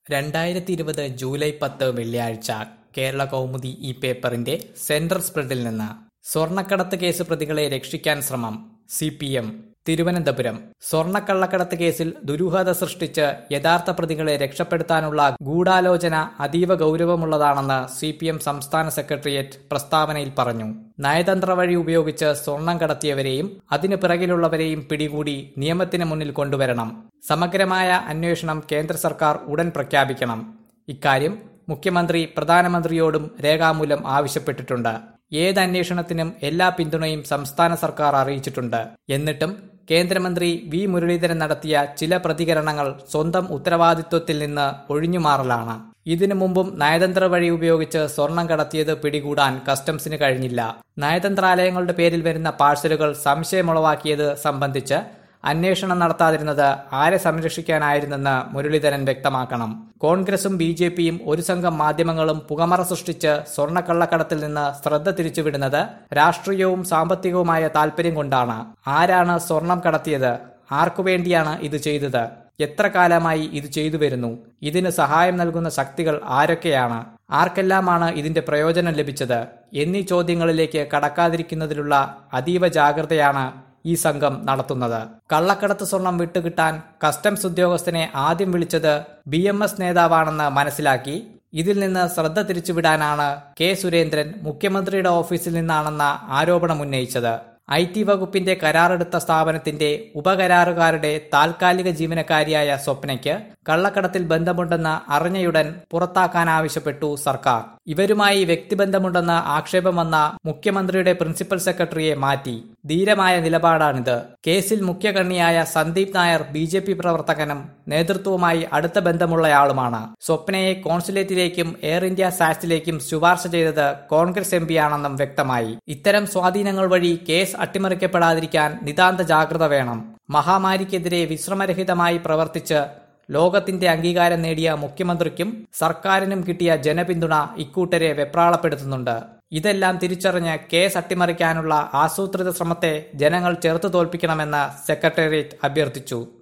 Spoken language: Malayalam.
രണ്ടായിരത്തി ഇരുപത് ജൂലൈ പത്ത് വെള്ളിയാഴ്ച കേരള കൗമുദി ഈ പേപ്പറിന്റെ സെൻട്രൽ സ്പ്രെഡിൽ നിന്ന് സ്വർണ്ണക്കടത്ത് കേസ് പ്രതികളെ രക്ഷിക്കാൻ ശ്രമം സി പി എം തിരുവനന്തപുരം സ്വർണ്ണക്കള്ളക്കടത്ത് കേസിൽ ദുരൂഹത സൃഷ്ടിച്ച് യഥാർത്ഥ പ്രതികളെ രക്ഷപ്പെടുത്താനുള്ള ഗൂഢാലോചന അതീവ ഗൗരവമുള്ളതാണെന്ന് സി പി എം സംസ്ഥാന സെക്രട്ടേറിയറ്റ് പ്രസ്താവനയിൽ പറഞ്ഞു നയതന്ത്ര വഴി ഉപയോഗിച്ച് സ്വർണം കടത്തിയവരെയും അതിനു പിറകിലുള്ളവരെയും പിടികൂടി നിയമത്തിന് മുന്നിൽ കൊണ്ടുവരണം സമഗ്രമായ അന്വേഷണം കേന്ദ്ര സർക്കാർ ഉടൻ പ്രഖ്യാപിക്കണം ഇക്കാര്യം മുഖ്യമന്ത്രി പ്രധാനമന്ത്രിയോടും രേഖാമൂലം ആവശ്യപ്പെട്ടിട്ടുണ്ട് ഏത് അന്വേഷണത്തിനും എല്ലാ പിന്തുണയും സംസ്ഥാന സർക്കാർ അറിയിച്ചിട്ടുണ്ട് എന്നിട്ടും കേന്ദ്രമന്ത്രി വി മുരളീധരൻ നടത്തിയ ചില പ്രതികരണങ്ങൾ സ്വന്തം ഉത്തരവാദിത്വത്തിൽ നിന്ന് ഒഴിഞ്ഞുമാറലാണ് ഇതിനു മുമ്പും നയതന്ത്ര വഴി ഉപയോഗിച്ച് സ്വർണം കടത്തിയത് പിടികൂടാൻ കസ്റ്റംസിന് കഴിഞ്ഞില്ല നയതന്ത്രാലയങ്ങളുടെ പേരിൽ വരുന്ന പാഴ്സലുകൾ സംശയമുളവാക്കിയത് സംബന്ധിച്ച് അന്വേഷണം നടത്താതിരുന്നത് ആരെ സംരക്ഷിക്കാനായിരുന്നെന്ന് മുരളീധരൻ വ്യക്തമാക്കണം കോൺഗ്രസും ബി ജെ പിയും ഒരു സംഘം മാധ്യമങ്ങളും പുകമറ സൃഷ്ടിച്ച് സ്വർണ്ണക്കള്ളക്കടത്തിൽ നിന്ന് ശ്രദ്ധ തിരിച്ചുവിടുന്നത് രാഷ്ട്രീയവും സാമ്പത്തികവുമായ താൽപര്യം കൊണ്ടാണ് ആരാണ് സ്വർണം കടത്തിയത് ആർക്കു വേണ്ടിയാണ് ഇത് ചെയ്തത് എത്ര കാലമായി ഇത് ചെയ്തു വരുന്നു ഇതിന് സഹായം നൽകുന്ന ശക്തികൾ ആരൊക്കെയാണ് ആർക്കെല്ലാമാണ് ഇതിന്റെ പ്രയോജനം ലഭിച്ചത് എന്നീ ചോദ്യങ്ങളിലേക്ക് കടക്കാതിരിക്കുന്നതിലുള്ള അതീവ ജാഗ്രതയാണ് ഈ സംഘം നടത്തുന്നത് കള്ളക്കടത്ത് സ്വർണം വിട്ടുകിട്ടാൻ കസ്റ്റംസ് ഉദ്യോഗസ്ഥനെ ആദ്യം വിളിച്ചത് ബി എം എസ് നേതാവാണെന്ന് മനസ്സിലാക്കി ഇതിൽ നിന്ന് ശ്രദ്ധ തിരിച്ചുവിടാനാണ് കെ സുരേന്ദ്രൻ മുഖ്യമന്ത്രിയുടെ ഓഫീസിൽ നിന്നാണെന്ന ആരോപണം ഉന്നയിച്ചത് ഐ ടി വകുപ്പിന്റെ കരാറെടുത്ത സ്ഥാപനത്തിന്റെ ഉപകരാറുകാരുടെ താൽക്കാലിക ജീവനക്കാരിയായ സ്വപ്നയ്ക്ക് കള്ളക്കടത്തിൽ ബന്ധമുണ്ടെന്ന് അറിഞ്ഞയുടൻ പുറത്താക്കാനാവശ്യപ്പെട്ടു സർക്കാർ ഇവരുമായി വ്യക്തിബന്ധമുണ്ടെന്ന് ആക്ഷേപം വന്ന മുഖ്യമന്ത്രിയുടെ പ്രിൻസിപ്പൽ സെക്രട്ടറിയെ മാറ്റി ധീരമായ നിലപാടാണിത് കേസിൽ മുഖ്യകണ്ണിയായ Sandeep Nair B J P പ്രവർത്തകനും നേതൃത്വവുമായി അടുത്ത ബന്ധമുള്ളയാളുമാണ് സ്വപ്നയെ കോൺസുലേറ്റിലേക്കും എയർ ഇന്ത്യ സാറ്റ്സിലേക്കും ശുപാർശ ചെയ്തത് കോൺഗ്രസ് എം പിയാണെന്നും വ്യക്തമായി ഇത്തരം സ്വാധീനങ്ങൾ വഴി കേസ് അട്ടിമറിക്കപ്പെടാതിരിക്കാൻ നിതാന്ത ജാഗ്രത വേണം മഹാമാരിക്കെതിരെ വിശ്രമരഹിതമായി പ്രവർത്തിച്ച് ലോകത്തിന്റെ അംഗീകാരം നേടിയ മുഖ്യമന്ത്രിക്കും സർക്കാരിനും കിട്ടിയ ജനപിന്തുണ ഇക്കൂട്ടരെ വെപ്രാളപ്പെടുത്തുന്നുണ്ട് ഇതെല്ലാം തിരിച്ചറിഞ്ഞ് കേസ് അട്ടിമറിക്കാനുള്ള ആസൂത്രിത ശ്രമത്തെ ജനങ്ങൾ ചെറുത്തു തോൽപ്പിക്കണമെന്ന് സെക്രട്ടേറിയറ്റ് അഭ്യർത്ഥിച്ചു